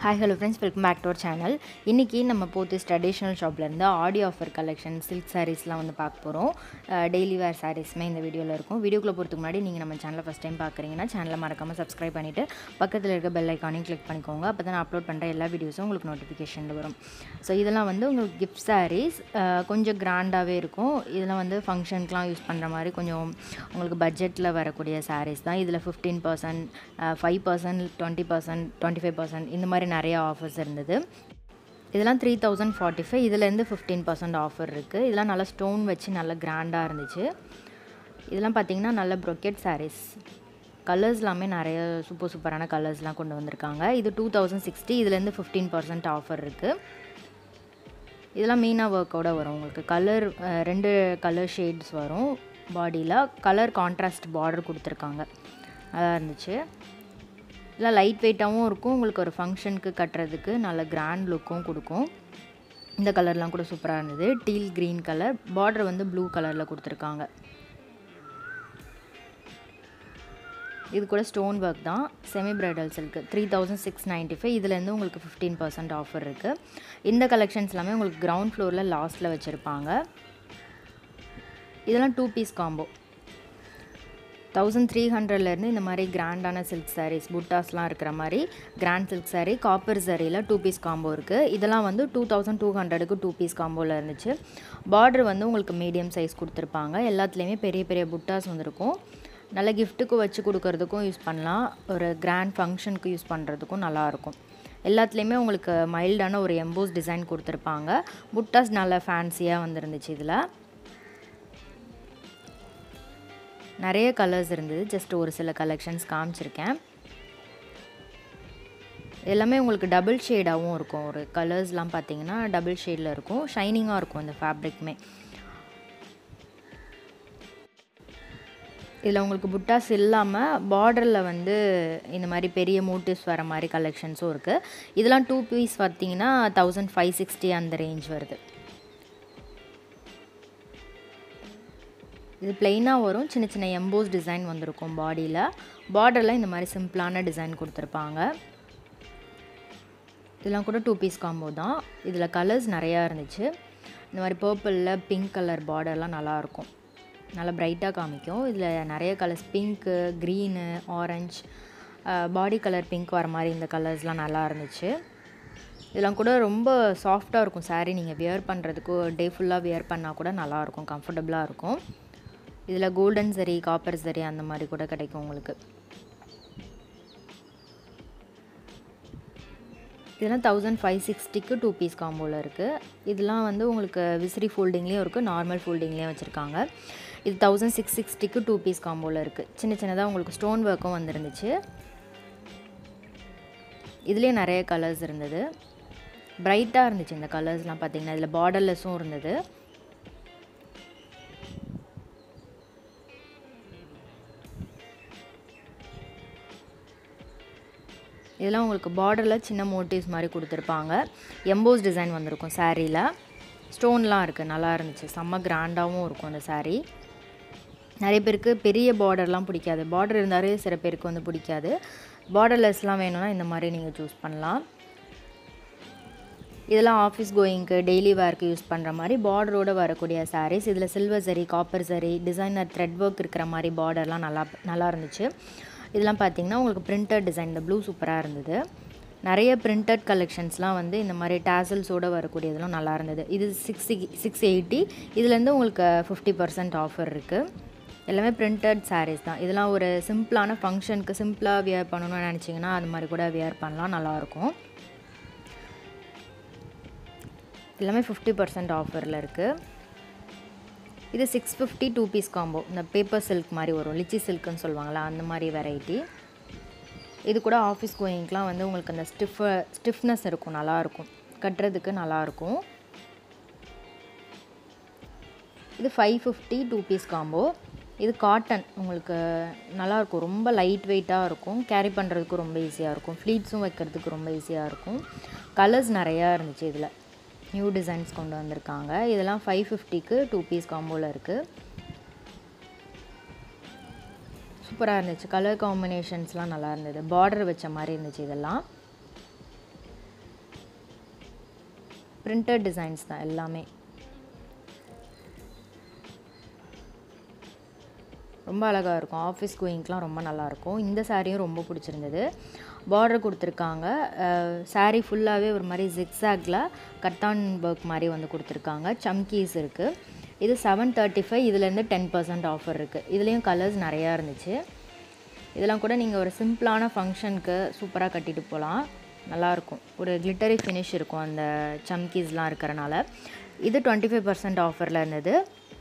hi hello friends welcome back to our channel இன்றைக்கி நம்ம Pothys traditional ஷாப்லேருந்து ஆடி ஆஃபர் கலெக்ஷன் சில்க் சாரீஸ்லாம் வந்து பார்க்க போகிறோம் டெய்லி வேர் சாரீஸ்மே இந்த வீடியோவில் இருக்கும் வீடியோக்குள்ளே போகிறதுக்கு முன்னாடி நீங்கள் நம்ம சேனலை ஃபஸ்ட் டைம் பார்க்குறீங்கன்னா சேனலை மறக்காமல் சப்ஸ்கிரைப் பண்ணிவிட்டு பக்கத்தில் இருக்க பெல் ஐக்கானையும் கிளிக் பண்ணிக்கோங்க அப்போ தான் அப்லோட் பண்ணுற எல்லா வீடியோஸும் உங்களுக்கு நோட்டிஃபிகேஷனில் வரும் ஸோ இதெல்லாம் வந்து உங்களுக்கு கிஃப்ட் சாரீஸ் கொஞ்சம் கிராண்டாகவே இருக்கும் இதெல்லாம் வந்து ஃபங்க்ஷனுக்குலாம் யூஸ் பண்ணுற மாதிரி கொஞ்சம் உங்களுக்கு பட்ஜெட்டில் வரக்கூடிய சாரீஸ் தான் இதில் fifteen percent five percent twenty percent twenty five percent இந்த மாதிரி நிறைய ஆஃபர்ஸ் இருந்தது இதெல்லாம் த்ரீ தௌசண்ட் ஃபார்ட்டி ஃபைவ் இதுலேருந்து ஃபிஃப்டீன் பர்சன்ட் ஆஃபர் இருக்குது இதெல்லாம் நல்லா ஸ்டோன் வச்சு நல்லா கிராண்டாக இருந்துச்சு இதெல்லாம் பார்த்தீங்கன்னா நல்ல ப்ரொக்கெட் சாரீஸ் கலர்ஸ் எல்லாமே நிறைய சூப்பர் சூப்பரான கலர்ஸ்லாம் கொண்டு வந்திருக்காங்க இது டூ தௌசண்ட் சிக்ஸ்டி இதுலேருந்து ஃபிஃப்டீன் பர்சன்ட் ஆஃபர் இருக்குது இதெல்லாம் மீனா ஒர்க்கோட வரும் உங்களுக்கு கலர் ரெண்டு கலர் ஷேட்ஸ் வரும் பாடியில் கலர் கான்ட்ராஸ்ட் பார்டர் கொடுத்துருக்காங்க அதாக இருந்துச்சு இல்லை லைட் வெயிட்டாகவும் இருக்கும் உங்களுக்கு ஒரு ஃபங்க்ஷனுக்கு கட்டுறதுக்கு நல்ல கிராண்ட் லுக்கும் கொடுக்கும் இந்த கலர்லாம் கூட சூப்பராக இருந்தது டீல் க்ரீன் கலர் பார்டர் வந்து ப்ளூ கலரில் கொடுத்துருக்காங்க இது கூட ஸ்டோன் ஒர்க் தான் semi bridal silk three thousand six ninety five இதுலேருந்து உங்களுக்கு ஃபிஃப்டீன் பர்சன்ட் ஆஃபர் இருக்குது இந்த கலெக்ஷன்ஸ் எல்லாமே உங்களுக்கு கிரவுண்ட் ஃப்ளோரில் லாஸ்ட்டில் வச்சுருப்பாங்க இதெல்லாம் two piece combo thousand three ஹண்ட்ரட்லேருந்து இந்த மாதிரி கிராண்டான சில்க் சாரீஸ் புட்டாஸ்லாம் இருக்கிற மாதிரி கிராண்ட் சில்க் சாரீ காப்பர் சாரியில் டூ பீஸ் காம்போ இருக்குது இதெல்லாம் வந்து டூ தௌசண்ட் டூ ஹண்ட்ரடுக்கு டூ பீஸ் காம்போவில் இருந்துச்சு பார்டர் வந்து உங்களுக்கு மீடியம் சைஸ் கொடுத்துருப்பாங்க எல்லாத்துலேயுமே பெரிய பெரிய புட்டாஸ் வந்திருக்கும் நல்ல கிஃப்ட்டுக்கு வச்சு கொடுக்கறதுக்கும் யூஸ் பண்ணலாம் ஒரு கிராண்ட் ஃபங்க்ஷனுக்கு யூஸ் பண்ணுறதுக்கும் நல்லாயிருக்கும் எல்லாத்துலேயுமே உங்களுக்கு மைல்டான ஒரு எம்போஸ் டிசைன் கொடுத்துருப்பாங்க புட்டாஸ் நல்ல ஃபேன்சியாக வந்துருந்துச்சு இதில் நிறைய கலர்ஸ் இருந்தது ஜஸ்ட் ஒரு சில கலெக்ஷன்ஸ் காமிச்சிருக்கேன் எல்லாமே உங்களுக்கு டபுள் ஷேடாகவும் இருக்கும் ஒரு கலர்ஸ்லாம் பார்த்தீங்கன்னா டபுள் ஷேடில் இருக்கும் ஷைனிங்காக இருக்கும் இந்த ஃபேப்ரிக்மே இதில் உங்களுக்கு புட்டாஸ் இல்லாமல் பார்டரில் வந்து இந்த மாதிரி பெரிய மோட்டிவ்ஸ் வர மாதிரி கலெக்ஷன்ஸும் இருக்குது இதெல்லாம் டூ பீஸ் பார்த்தீங்கன்னா தௌசண்ட் ஃபைவ் சிக்ஸ்டி அந்த ரேஞ்ச் வருது இது பிளெயினாக வரும் சின்ன சின்ன எம்போஸ் டிசைன் வந்திருக்கும் பாடியில் பார்டரில் இந்த மாதிரி சிம்பிளான டிசைன் கொடுத்துருப்பாங்க இதெல்லாம் கூட டூ பீஸ் காம்போ தான் இதில் கலர்ஸ் நிறையா இருந்துச்சு இந்த மாதிரி பர்பிளில் பிங்க் கலர் பார்டர்லாம் நல்லாயிருக்கும் நல்லா பிரைட்டாக காமிக்கும் இதில் நிறைய colours pink green orange body colour pink வர மாதிரி இந்த கலர்ஸ்லாம் நல்லா இருந்துச்சு இதெல்லாம் கூட ரொம்ப சாஃப்டாக இருக்கும் சாரீ நீங்கள் வியர் பண்ணுறதுக்கு டே ஃபுல்லாக வியர் பண்ணால் கூட நல்லாயிருக்கும் கம்ஃபர்டபுளாக இருக்கும் இதில் கோல்டன் சரி காப்பர் சரி அந்த மாதிரி கூட கிடைக்கும் உங்களுக்கு இதெல்லாம் தௌசண்ட் ஃபைவ் சிக்ஸ்டிக்கு டூ பீஸ் காம்போவில் இருக்குது இதெல்லாம் வந்து உங்களுக்கு விசிறி ஃபோல்டிங்லேயும் இருக்குது நார்மல் ஃபோல்டிங்லேயும் வச்சுருக்காங்க இது தௌசண்ட் சிக்ஸ் சிக்ஸ்டிக்கு டூ பீஸ் காம்போவில் இருக்குது சின்ன சின்னதாக உங்களுக்கு ஸ்டோன் ஒர்க்கும் வந்துருந்துச்சு இதுலேயே நிறைய கலர்ஸ் இருந்தது ப்ரைட்டாக இருந்துச்சு இந்த கலர்ஸ்லாம் பார்த்திங்கன்னா இதில் பார்டர்லெஸ்ஸும் இருந்தது இதெல்லாம் உங்களுக்கு பார்டரில் சின்ன மோட்டிவ்ஸ் மாதிரி கொடுத்துருப்பாங்க எம்போஸ் டிசைன் வந்திருக்கும் சாரியில் ஸ்டோன்லாம் இருக்குது நல்லா இருந்துச்சு செம்ம கிராண்டாகவும் இருக்கும் அந்த சாரீ நிறைய பேருக்கு பெரிய பார்டர்லாம் பிடிக்காது பார்டர் இருந்தாலே சில பேருக்கு வந்து பிடிக்காது பார்டர்லெஸ்லாம் வேணும்னா இந்த மாதிரி நீங்கள் சூஸ் பண்ணலாம் இதெல்லாம் ஆஃபீஸ் கோயிங்க்கு டெய்லி வேர்க்கு யூஸ் பண்ணுற மாதிரி பார்டரோடு வரக்கூடிய சாரீஸ் இதில் சில்வர் சரி காப்பர் சரி டிசைனர் த்ரெட் ஒர்க் இருக்கிற மாதிரி பார்டர்லாம் நல்லா நல்லா இருந்துச்சு இதெல்லாம் பார்த்தீங்கன்னா உங்களுக்கு பிரிண்டட் டிசைன் இந்த ப்ளூ சூப்பராக இருந்தது நிறைய பிரிண்டட் கலெக்ஷன்ஸ்லாம் வந்து இந்த மாதிரி டேசல்ஸோடு வரக்கூடியதெல்லாம் நல்லா இருந்தது இது சிக்ஸ்டி சிக்ஸ் எயிட்டி இதுலேருந்து உங்களுக்கு ஃபிஃப்டி பர்சன்ட் ஆஃபர் இருக்குது எல்லாமே பிரிண்டட் சாரீஸ் தான் இதெல்லாம் ஒரு சிம்பிளான ஃபங்க்ஷனுக்கு சிம்பிளாக வியர் பண்ணணும்னு நினச்சிங்கன்னா அது மாதிரி கூட வியர் பண்ணலாம் நல்லாயிருக்கும் எல்லாமே ஃபிஃப்டி பர்சன்ட் ஆஃபரில் இருக்குது இது six fifty two piece combo இந்த பேப்பர் சில்க் மாதிரி வரும் லிச்சி சில்க்குன்னு சொல்லுவாங்களா அந்த மாதிரி வெரைட்டி இது கூட ஆஃபீஸ் கோயிங்க்கெலாம் வந்து உங்களுக்கு அந்த ஸ்டிஃப் ஸ்டிஃப்னஸ் இருக்கும் நல்லாயிருக்கும் கட்டுறதுக்கு நல்லாயிருக்கும் இது five fifty two piece combo இது காட்டன் உங்களுக்கு நல்லாயிருக்கும் ரொம்ப லைட் வெயிட்டாக இருக்கும் கேரி பண்ணுறதுக்கு ரொம்ப ஈஸியாக இருக்கும் ஃப்ளீட்ஸும் வைக்கிறதுக்கு ரொம்ப ஈஸியாக இருக்கும் கலர்ஸ் நிறையா இருந்துச்சு இதில் நியூ டிசைன்ஸ் கொண்டு வந்திருக்காங்க இதெல்லாம் ஃபைவ் ஃபிஃப்டிக்கு டூ பீஸ் காம்போவில் இருக்குது சூப்பராக இருந்துச்சு கலர் காம்பினேஷன்ஸ்லாம் நல்லா இருந்தது பார்டர் வச்ச மாதிரி இருந்துச்சு இதெல்லாம் பிரிண்டட் டிசைன்ஸ் தான் எல்லாமே ரொம்ப அழகாக இருக்கும் ஆஃபீஸ் கோயிங்க்கெலாம் ரொம்ப நல்லாயிருக்கும் இந்த சாரியும் ரொம்ப பிடிச்சிருந்தது பார்டர் கொடுத்துருக்காங்க சாரீ ஃபுல்லாகவே ஒரு மாதிரி ஜிக்ஸாக்ல கட்டான் ஒர்க் மாதிரி வந்து கொடுத்துருக்காங்க சம்கீஸ் இருக்குது இது செவன் தேர்ட்டி ஃபைவ் இதுலேருந்து டென் பர்சன்ட் ஆஃபர் இருக்குது இதுலேயும் கலர்ஸ் நிறையா இருந்துச்சு இதெல்லாம் கூட நீங்கள் ஒரு சிம்பிளான ஃபங்க்ஷனுக்கு சூப்பராக கட்டிட்டு போகலாம் நல்லாயிருக்கும் ஒரு கிளிட்டரி ஃபினிஷ் இருக்கும் அந்த சம்கீஸ்லாம் இருக்கிறனால இது டுவெண்ட்டி ஃபைவ் பர்சன்ட் ஆஃபரில் இருந்தது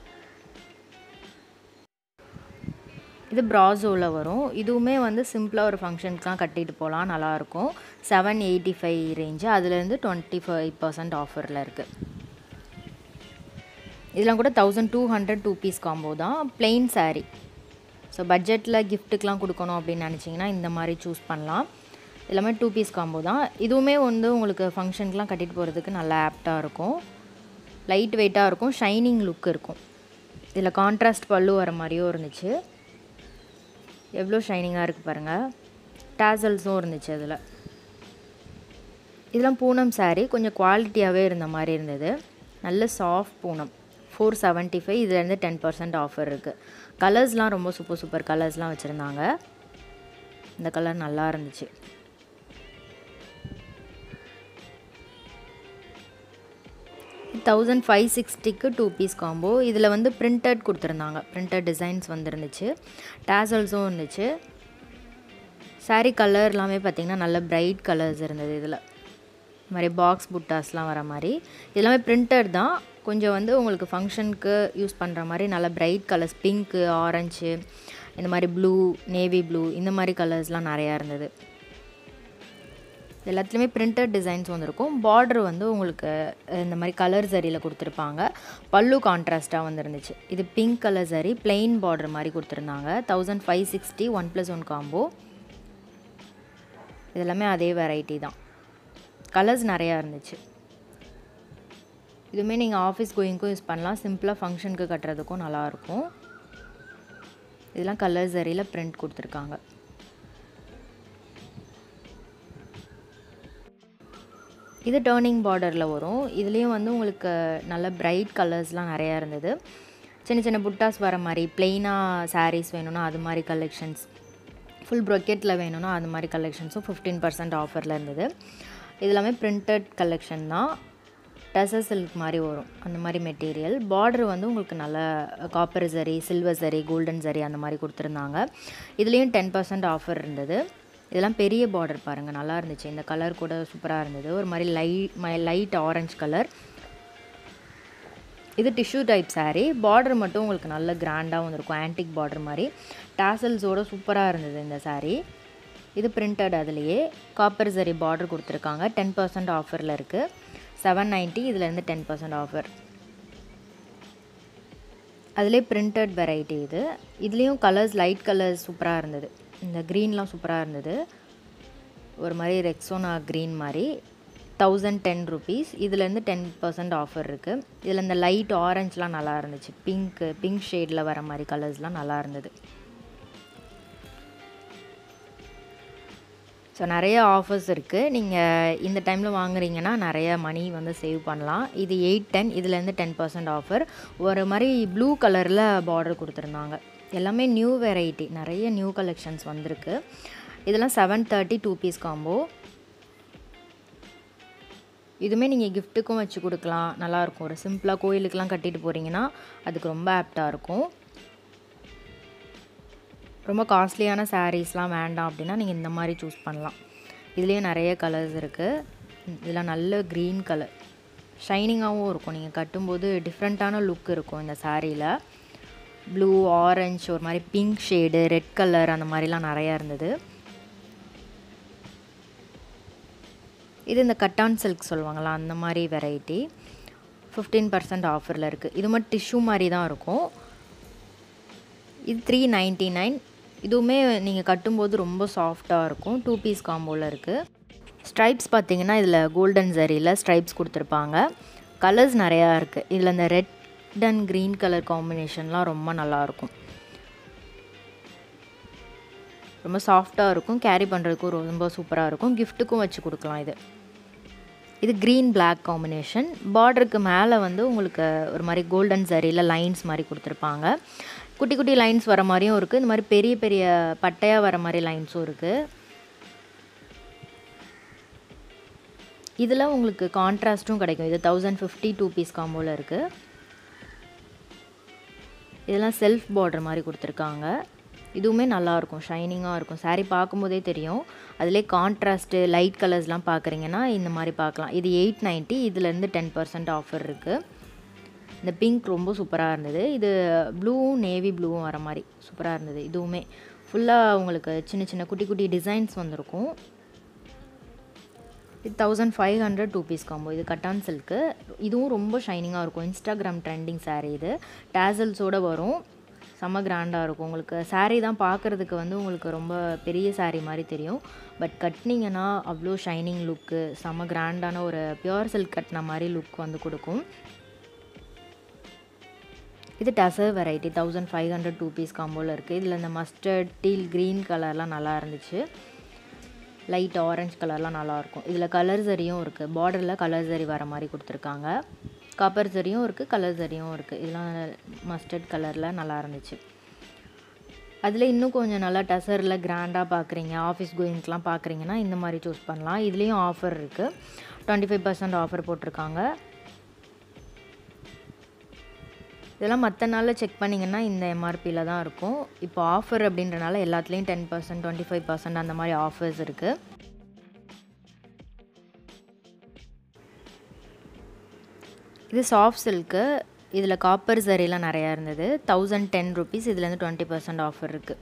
இது ப்ராசோவில் வரும் இதுவுமே வந்து சிம்பிளாக ஒரு ஃபங்க்ஷனுக்குலாம் கட்டிட்டு போகலாம் நல்லாயிருக்கும் செவன் எயிட்டி ஃபைவ் ரேஞ்சு அதுலேருந்து டுவெண்ட்டி ஃபைவ் பர்சன்ட் ஆஃபரில் இருக்குது இதெல்லாம் கூட thousand two hundred two piece combo தான் பிளெயின் சாரீ ஸோ பட்ஜெட்டில் கிஃப்ட்டுக்கெலாம் கொடுக்கணும் அப்படின்னு நினச்சிங்கன்னா இந்த மாதிரி சூஸ் பண்ணலாம் எல்லாமே டூ பீஸ் காம்போ தான் இதுவுமே வந்து உங்களுக்கு ஃபங்க்ஷனுக்குலாம் கட்டிட்டு போகிறதுக்கு நல்லா ஆப்டாக இருக்கும் லைட் வெயிட்டாக இருக்கும் ஷைனிங் லுக் இருக்கும் இதில் கான்ட்ராஸ்ட் பல்லு வர மாதிரியும் இருந்துச்சு எவ்வளோ ஷைனிங்காக இருக்குது பாருங்கள் டேசல்ஸும் இருந்துச்சு அதில் இதெல்லாம் பூனம் சாரீ கொஞ்சம் குவாலிட்டியாகவே இருந்த மாதிரி இருந்தது நல்ல soft Poonam four seventy five இதுலேருந்து டென் பர்சன்ட் ஆஃபர் இருக்குது கலர்ஸ்லாம் ரொம்ப சூப்பர் சூப்பர் கலர்ஸ்லாம் வச்சுருந்தாங்க இந்த கலர் நல்லா இருந்துச்சு தௌசண்ட் ஃபைவ் சிக்ஸ்டிக்கு டூ பீஸ் காம்போ இதில் வந்து பிரிண்டட் கொடுத்துருந்தாங்க பிரிண்டட் டிசைன்ஸ் வந்துருந்துச்சு டேசல்ஸும் இருந்துச்சு சாரீ கலர் எல்லாமே பார்த்திங்கன்னா நல்ல பிரைட் கலர்ஸ் இருந்தது இதில் இந்த மாதிரி பாக்ஸ் புட்டாஸ்லாம் வர மாதிரி எல்லாமே பிரிண்டட் தான் கொஞ்சம் வந்து உங்களுக்கு ஃபங்க்ஷனுக்கு யூஸ் பண்ணுற மாதிரி நல்ல பிரைட் கலர்ஸ் பிங்க்கு ஆரஞ்சு இந்த மாதிரி ப்ளூ நேவி ப்ளூ இந்த மாதிரி கலர்ஸ்லாம் நிறையா இருந்தது எல்லாத்துலேயுமே பிரிண்டட் டிசைன்ஸ் வந்திருக்கும் பார்டர் வந்து உங்களுக்கு இந்த மாதிரி கலர் சரியில் கொடுத்துருப்பாங்க பல்லு கான்ட்ராஸ்ட்டாக வந்துருந்துச்சு இது பிங்க் கலர் சரி பிளெயின் பார்டர் மாதிரி கொடுத்துருந்தாங்க thousand five sixty one plus one combo இதெல்லாமே அதே வெரைட்டி தான் கலர்ஸ் நிறையா இருந்துச்சு இதுவுமே நீங்கள் ஆஃபீஸ் கோயிங்க்கும் யூஸ் பண்ணலாம் சிம்பிளாக ஃபங்க்ஷனுக்கு கட்டுறதுக்கும் நல்லாயிருக்கும் இதெல்லாம் கலர் சரியில் பிரிண்ட் கொடுத்துருக்காங்க இது டேர்னிங் பார்டரில் வரும் இதுலேயும் வந்து உங்களுக்கு நல்ல பிரைட் கலர்ஸ்லாம் நிறையா இருந்தது சின்ன சின்ன புட்டாஸ் வர மாதிரி பிளெயினாக சாரீஸ் வேணும்னா அது மாதிரி கலெக்ஷன்ஸ் ஃபுல் ப்ரொக்கெட்டில் வேணும்னா அது மாதிரி கலெக்ஷன்ஸும் ஃபிஃப்டீன் பர்சன்ட் ஆஃபரில் இருந்தது இது எல்லாமே பிரிண்டட் கலெக்ஷன் தான் டசர் சில்க் மாதிரி வரும் அந்த மாதிரி மெட்டீரியல் பார்டர் வந்து உங்களுக்கு நல்ல காப்பர் சரி சில்வர் சரி கோல்டன் சரி அந்த மாதிரி கொடுத்துருந்தாங்க இதுலேயும் டென் பர்சன்ட் ஆஃபர் இருந்தது இதெல்லாம் பெரிய பார்டர் பாருங்கள் நல்லா இருந்துச்சு இந்த கலர் கூட சூப்பராக இருந்தது ஒரு மாதிரி லைட் லைட் ஆரஞ்சு கலர் இது டிஷ்யூ டைப் சாரீ பார்டர் மட்டும் உங்களுக்கு நல்ல கிராண்டாக வந்திருக்கும் ஆன்டிக் பார்டர் மாதிரி டாசல்ஸோட சூப்பராக இருந்தது இந்த சாரீ இது பிரிண்டட் அதுலேயே காப்பர் சரி பார்டர் கொடுத்துருக்காங்க டென் பர்சன்ட் ஆஃபரில் இருக்குது செவன் நைன்ட்டி இதுலேருந்து டென் பர்சன்ட் ஆஃபர் அதிலே பிரிண்டட் வெரைட்டி இது இதுலேயும் கலர்ஸ் லைட் கலர்ஸ் சூப்பராக இருந்தது இந்த க்ரீன்லாம் சூப்பராக இருந்தது ஒரு மாதிரி ரெக்ஸோனா க்ரீன் மாதிரி தௌசண்ட் டென் ருபீஸ் இதுலேருந்து டென் பர்சன்ட் ஆஃபர் இருக்குது இதில் இந்த லைட் ஆரஞ்ச்லாம் நல்லா இருந்துச்சு பிங்க்கு பிங்க் ஷேடில் வர மாதிரி கலர்ஸ்லாம் நல்லா இருந்தது ஸோ நிறைய ஆஃபர்ஸ் இருக்குது நீங்கள் இந்த டைமில் வாங்குறீங்கன்னா நிறைய மணி வந்து சேவ் பண்ணலாம் இது எயிட் டென் இதுலேருந்து டென் பர்சன்ட் ஆஃபர் ஒரு மாதிரி ப்ளூ கலரில் பார்டர் கொடுத்துருந்தாங்க எல்லாமே நியூ வெரைட்டி நிறைய நியூ கலெக்ஷன்ஸ் வந்திருக்கு இதெல்லாம் seven thirty two piece combo இதுவுமே நீங்கள் கிஃப்ட்டுக்கும் வச்சு கொடுக்கலாம் நல்லாயிருக்கும் ஒரு சிம்பிளாக கோயிலுக்கெலாம் கட்டிட்டு போகிறீங்கன்னா அதுக்கு ரொம்ப ஆப்டாக இருக்கும் ரொம்ப காஸ்ட்லியான சாரீஸ்லாம் வேண்டாம் அப்படின்னா நீங்கள் இந்த மாதிரி சூஸ் பண்ணலாம் இதுலேயே நிறைய கலர்ஸ் இருக்குது இதெல்லாம் நல்ல க்ரீன் கலர் ஷைனிங்காகவும் இருக்கும் நீங்கள் கட்டும்போது டிஃப்ரெண்ட்டான லுக் இருக்கும் இந்த சாரியில் ப்ளூ ஆரஞ்ச் ஒரு மாதிரி பிங்க் ஷேடு ரெட் கலர் அந்த மாதிரிலாம் நிறையா இருந்தது இது இந்த கட்டான் சில்க் சொல்லுவாங்களா அந்த மாதிரி வெரைட்டி ஃபிஃப்டீன் பர்சன்ட் ஆஃபரில் இருக்குது இது மட்டும் டிஷ்யூ மாதிரி தான் இருக்கும் இது த்ரீ நைன்ட்டி நைன் இதுவுமே நீங்கள் கட்டும்போது ரொம்ப சாஃப்டாக இருக்கும் டூ பீஸ் காம்போவில் இருக்குது ஸ்ட்ரைப்ஸ் பார்த்தீங்கன்னா இதில் கோல்டன் ஜரியில் ஸ்ட்ரைப்ஸ் கொடுத்துருப்பாங்க கலர்ஸ் நிறையா இருக்குது இதில் இந்த ரெட் அண்ட் க்ரீன் கலர் காம்பினேஷன்லாம் ரொம்ப நல்லாயிருக்கும் ரொம்ப சாஃப்டாக இருக்கும் கேரி பண்ணுறதுக்கும் ரொம்ப சூப்பராக இருக்கும் கிஃப்ட்டுக்கும் வச்சு கொடுக்கலாம் இது இது க்ரீன் பிளாக் காம்பினேஷன் பார்டருக்கு மேலே வந்து உங்களுக்கு ஒரு மாதிரி கோல்டன் சரியில் லைன்ஸ் மாதிரி கொடுத்துருப்பாங்க குட்டி குட்டி லைன்ஸ் வர மாதிரியும் இருக்குது இந்த மாதிரி பெரிய பெரிய பட்டையாக வர மாதிரி லைன்ஸும் இருக்குது இதில் உங்களுக்கு கான்ட்ராஸ்ட்டும் கிடைக்கும் இது தௌசண்ட் ஃபிஃப்டி டூ பீஸ் காம்போவில் இருக்குது இதெல்லாம் செல்ஃப் பார்டர் மாதிரி கொடுத்துருக்காங்க இதுவுமே நல்லாயிருக்கும் ஷைனிங்காக இருக்கும் சாரீ பார்க்கும்போதே தெரியும் அதிலே கான்ட்ராஸ்ட்டு லைட் கலர்ஸ்லாம் பார்க்குறீங்கன்னா இந்த மாதிரி பார்க்கலாம் இது எயிட் நைன்ட்டி இதுலேருந்து டென் பர்சன்ட் ஆஃபர் இருக்குது இந்த பிங்க் ரொம்ப சூப்பராக இருந்தது இது ப்ளூவும் நேவி ப்ளூவும் வர மாதிரி சூப்பராக இருந்தது இதுவுமே ஃபுல்லாக உங்களுக்கு சின்ன சின்ன குட்டி குட்டி டிசைன்ஸ் வந்திருக்கும் இது thousand five hundred two piece combo இது கட்டான் சில்க்கு இதுவும் ரொம்ப ஷைனிங்காக இருக்கும் இன்ஸ்டாகிராம் ட்ரெண்டிங் சாரீ இது டேசல்ஸோடு வரும் செம்ம கிராண்டாக இருக்கும் உங்களுக்கு சாரீ தான் பார்க்குறதுக்கு வந்து உங்களுக்கு ரொம்ப பெரிய சாரீ மாதிரி தெரியும் பட் கட்டினீங்கன்னா அவ்வளோ ஷைனிங் லுக்கு செம்ம கிராண்டான ஒரு பியூர் சில்க் கட்டின மாதிரி லுக் வந்து கொடுக்கும் இது tussar variety thousand five hundred two piece காம்போவில் இருக்குது இதில் இந்த மஸ்டர்ட் டீல் க்ரீன் கலர்லாம் நல்லா இருந்துச்சு லைட் ஆரஞ்ச் கலர்லாம் நல்லாயிருக்கும் இதில் கலர் சரியும் இருக்குது பார்டரில் கலர் சரி வர மாதிரி கொடுத்துருக்காங்க காப்பர் சரியும் இருக்குது கலர் சரியும் இருக்குது இதெல்லாம் மஸ்டர்ட் கலரில் நல்லா இருந்துச்சு அதில் இன்னும் கொஞ்சம் நல்லா டசரில் கிராண்டாக பார்க்குறீங்க ஆஃபீஸ் கோயிங்ஸ்லாம் பார்க்குறீங்கன்னா இந்த மாதிரி சூஸ் பண்ணலாம் இதுலேயும் ஆஃபர் இருக்குது டுவெண்ட்டி ஃபைவ் பர்சன்ட் ஆஃபர் போட்டிருக்காங்க இதெல்லாம் மற்ற நாளில் செக் பண்ணிங்கன்னா இந்த எம்ஆர்பியில் தான் இருக்கும் இப்போ ஆஃபர் அப்படின்றனால எல்லாத்துலேயும் ten percent twenty five percent அந்த மாதிரி ஆஃபர்ஸ் இருக்குது இது சாஃப்ட் சில்க்கு இதில் காப்பர் சரிலாம் நிறையா இருந்தது தௌசண்ட் டென் ருபீஸ் இதுலேருந்து டுவெண்ட்டி பர்சன்ட் ஆஃபர் இருக்குது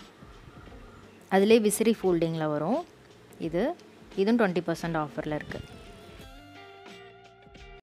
அதிலே விசிறி ஃபோல்டிங்கில் வரும் இது இதுவும் டுவெண்ட்டி பர்சன்ட் ஆஃபரில் இருக்குது